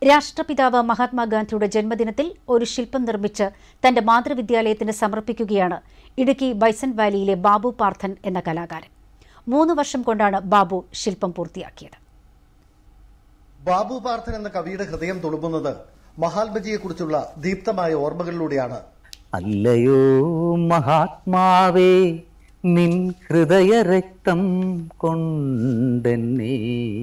രാഷ്ട്രപിതാവ് മഹാത്മാഗാന്ധിയുടെ ജന്മദിനത്തിൽ ഒരു ശില്പം നിർമ്മിച്ച് തന്റെ മാതൃവിദ്യാലയത്തിന് സമർപ്പിക്കുകയാണ് ഇടുക്കി ബൈസൺ വാലിയിലെ ബാബു പാർത്ഥൻ എന്ന കലാകാരൻ മൂന്ന് വർഷം കൊണ്ടാണ് ബാബു ശില്പം പൂർത്തിയാക്കിയത് ബാബു പാർത്ഥൻ എന്ന കവിയുടെ ഹൃദയം തുളുമ്പുന്നത് മഹാത്മജിയെക്കുറിച്ചുള്ള ദീപ്തമായ ഓർമ്മകളിലൂടെയാണ് അല്ലയോ മഹാത്മാവേ നിൻ ഹൃദയരക്തം കൊണ്ടെന്നെ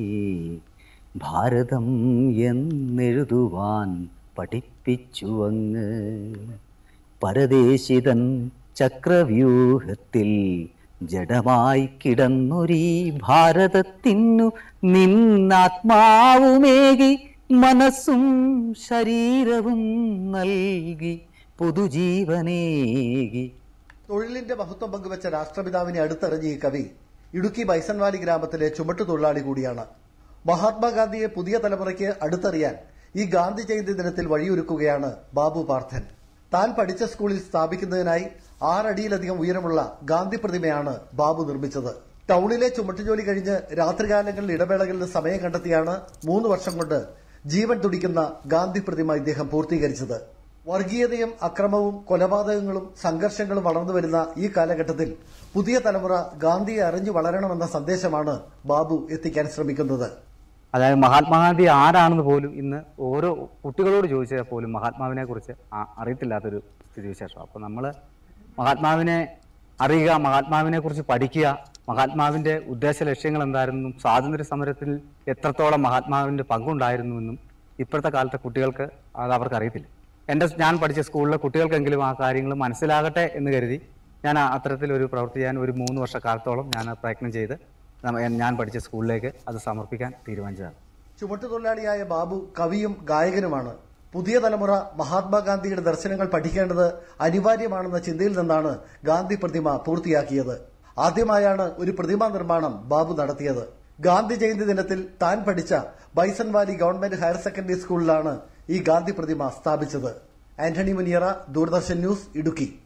ഭാരതം എന്നെഴുതുവാൻ പഠിപ്പിച്ചു അങ്ങ് പരദേശിതൻ ചക്രവ്യൂഹത്തിൽ ജഡമായി കിടന്നൊരീ ഭാരതത്തിനു നിന്നാത്മാവുമേകി മനസ്സും ശരീരവും നൽകി പുതുജീവനേകി തൊഴിലിന്റെ മഹത്വം പങ്കുവച്ച രാഷ്ട്രപിതാവിനെ അടുത്തറിഞ്ഞ ഈ കവി ഇടുക്കി ബൈസൺവാലി ഗ്രാമത്തിലെ ചുമട്ടുതൊഴിലാളി കൂടിയാണ് മഹാത്മാഗാന്ധിയെ പുതിയ തലമുറയ്ക്ക് അടുത്തറിയാൻ ഈ ഗാന്ധി ജയന്തി ദിനത്തിൽ വഴിയൊരുക്കുകയാണ് ബാബു പാർത്ഥൻ താൻ പഠിച്ച സ്കൂളിൽ സ്ഥാപിക്കുന്നതിനായി ആറടിയിലധികം ഉയരമുള്ള ഗാന്ധി പ്രതിമയാണ് ബാബു നിർമ്മിച്ചത് ടൗണിലെ ചുമട്ടുജോലി കഴിഞ്ഞ് രാത്രികാലങ്ങളിൽ ഇടവേളകളിൽ സമയം കണ്ടെത്തിയാണ് മൂന്ന് വർഷം കൊണ്ട് ജീവൻ തുടിക്കുന്ന ഗാന്ധി പ്രതിമ ഇദ്ദേഹം പൂർത്തീകരിച്ചത് വർഗീയതയും അക്രമവും കൊലപാതകങ്ങളും സംഘർഷങ്ങളും വളർന്നു വരുന്ന ഈ കാലഘട്ടത്തിൽ പുതിയ തലമുറ ഗാന്ധിയെ അറിഞ്ഞു വളരണമെന്ന സന്ദേശമാണ് ബാബു എത്തിക്കാൻ ശ്രമിക്കുന്നത് അതായത് മഹാത്മാഗാന്ധി ആരാണെന്ന് പോലും ഇന്ന് ഓരോ കുട്ടികളോട് ചോദിച്ചാൽ പോലും മഹാത്മാവിനെ കുറിച്ച് അറിയത്തില്ലാത്തൊരു സ്ഥിതിവിശേഷം അപ്പോൾ നമ്മൾ മഹാത്മാവിനെ അറിയുക മഹാത്മാവിനെ കുറിച്ച് പഠിക്കുക മഹാത്മാവിന്റെ ഉദ്ദേശ ലക്ഷ്യങ്ങൾ എന്തായിരുന്നു സ്വാതന്ത്ര്യ സമരത്തിൽ എത്രത്തോളം മഹാത്മാവിന്റെ പങ്കുണ്ടായിരുന്നുവെന്നും ഇപ്പോഴത്തെ കാലത്തെ കുട്ടികൾക്ക് അത് അവർക്ക് അറിയത്തില്ല എൻ്റെ ഞാൻ പഠിച്ച സ്കൂളിലെ കുട്ടികൾക്കെങ്കിലും ആ കാര്യങ്ങൾ മനസ്സിലാകട്ടെ എന്ന് കരുതി ഞാൻ ആ അത്തരത്തിലൊരു പ്രവൃത്തി ചെയ്യാൻ ഒരു മൂന്ന് വർഷക്കാലത്തോളം ഞാൻ പ്രയത്നം ചെയ്ത് നമ്മ- ഞാൻ പഠിച്ച സ്കൂളിലേക്ക് അത് സമർപ്പിക്കാൻ തീരുമാനിച്ചതാണ് ചുമട്ടുതൊഴിലാളിയായ ബാബു കവിയും ഗായകനുമാണ് പുതിയ തലമുറ മഹാത്മാഗാന്ധിയുടെ ദർശനങ്ങൾ പഠിക്കേണ്ടത് അനിവാര്യമാണെന്ന ചിന്തയിൽ നിന്നാണ് ഗാന്ധി പ്രതിമ പൂർത്തിയാക്കിയത് ആദ്യമായാണ് ഒരു പ്രതിമാ നിർമ്മാണം ബാബു നടത്തിയത് ഗാന്ധി ജയന്തി ദിനത്തിൽ താൻ പഠിച്ച ബൈസൺവാലി ഗവൺമെന്റ് ഹയർ സെക്കൻഡറി സ്കൂളിലാണ് ഈ ഗാന്ധി പ്രതിമ സ്ഥാപിച്ചത് ആന്റണി മുനിയറ ദൂരദർശൻ ന്യൂസ് ഇടുക്കി